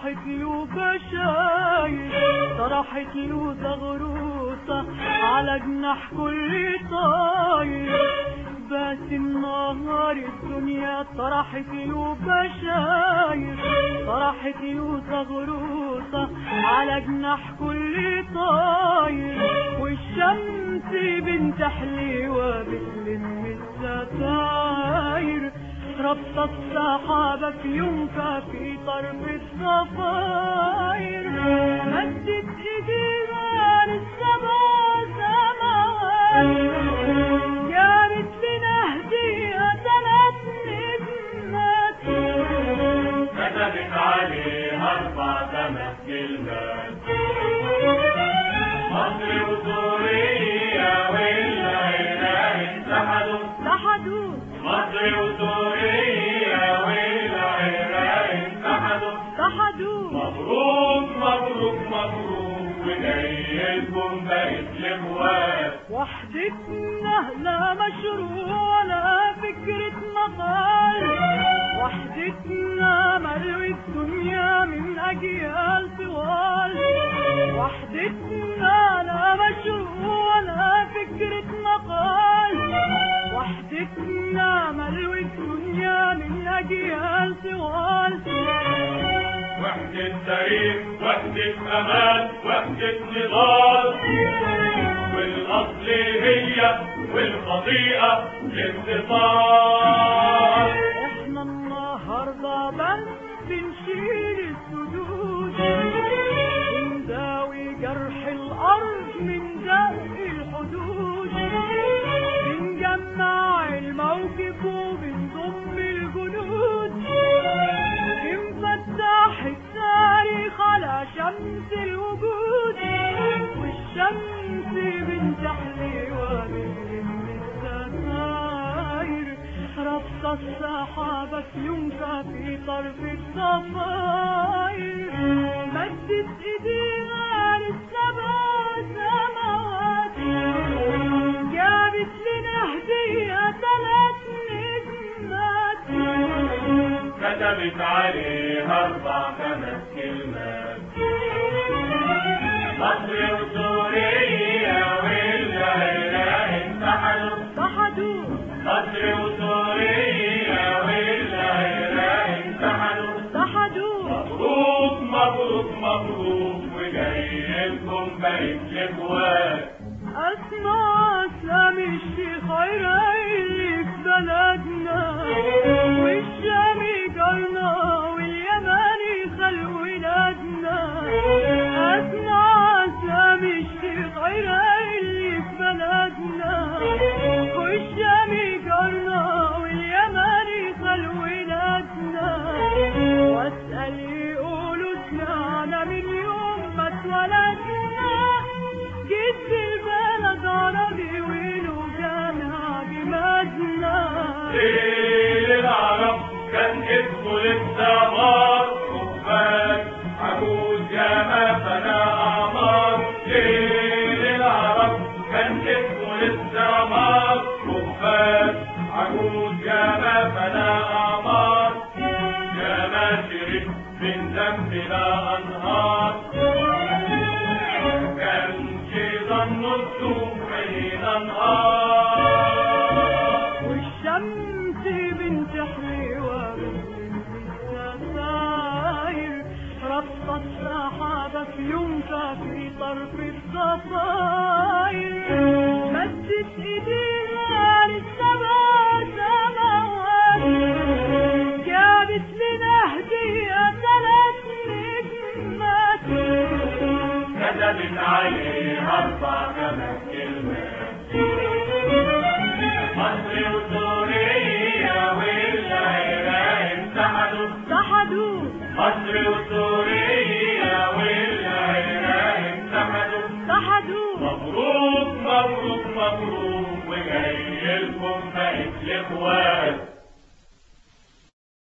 طرحت له بشاير طرحت له زغروطة على جناح كل طاير بس النهار الدنيا طرحت له بشاير طرحت له زغروطة على جناح كل طاير والشمس بنت حليوة بتلم الستاير ربط السحابة في ينفى في طرف الصفاير مدت ايديها للسما سماوات جابت لنا هدية ثلاث نجمات كتبت عليها اربع خمس كلمات مصر وسوريا والعراق اتحدوا لحدوا مصر وسوريا والعراق اتحدوا لحدوا مبروك مبروك مبروك وجايلكم بقت الاخوات وحدتنا لا مشروع ولا فكرة مقال وحدتنا ملوي الدنيا من أجيال طوال وحدتنا لا مشروع ولا فكرة مقال وحدتنا ملوي الدنيا من أجيال طوال وحدة تاريخ وحدة أمان وحدة نضال والأصل هي والخطيئة الاتصال احنا النهارده بس بنشيل السدود بنداوي جرح الارض من دق الحدود بنجمع الموقف وبنضم الجنود بنفتح التاريخ على شمس الوجود والشمس بنت حليوة بتلم الستاير ربط السحابة في ينفى في طرف الصفاير مدت ايديها للسبع سماوات جابت لنا هدية ثلاث نجمات كتبت عليها أربع خمس كلمات مصر وسوريا والعراق اتحدوا ضحدوا مصر وسوريا والعراق اتحدوا ضحدوا مبروك مبروك مبروك وجايلكم بقت الاخوات أسمع سامي الشيخ عرايلي في بلدنا والشامي جارنا واليماني خلق ولادنا أسمع سامي الشيخ عرايلي في بلدنا والشامي جارنا واليماني خلق ولادنا واسأل يقولوا سمعنا من يوم ما اتولدنا جيت في البلد عربي وله جامع جمادنا ليل العرب كان اسمه للسمار خفاك عجوز يا ما فنا أعمار ليل العرب كان اسمه للسمار خفاك عجوز يا ما فنا أعمار يا ما شرب من ذنبنا أنهار كان شي ظن السوء أنهار والشمس بنت حليوة بنت الستاير ربط السحابة في ينفى في طرف الصفاير مدت ايديها للسبع سماوات جابت لنا هدية ثلاث نجمات كتبت عليه أربع خمس كلمات مصر وسوريا والعراق اتحدوا ضحدوا مصر وسوريا والعراق اتحدوا ضحدوا مبروك مبروك مبروك وجايلكم بقت الاخوات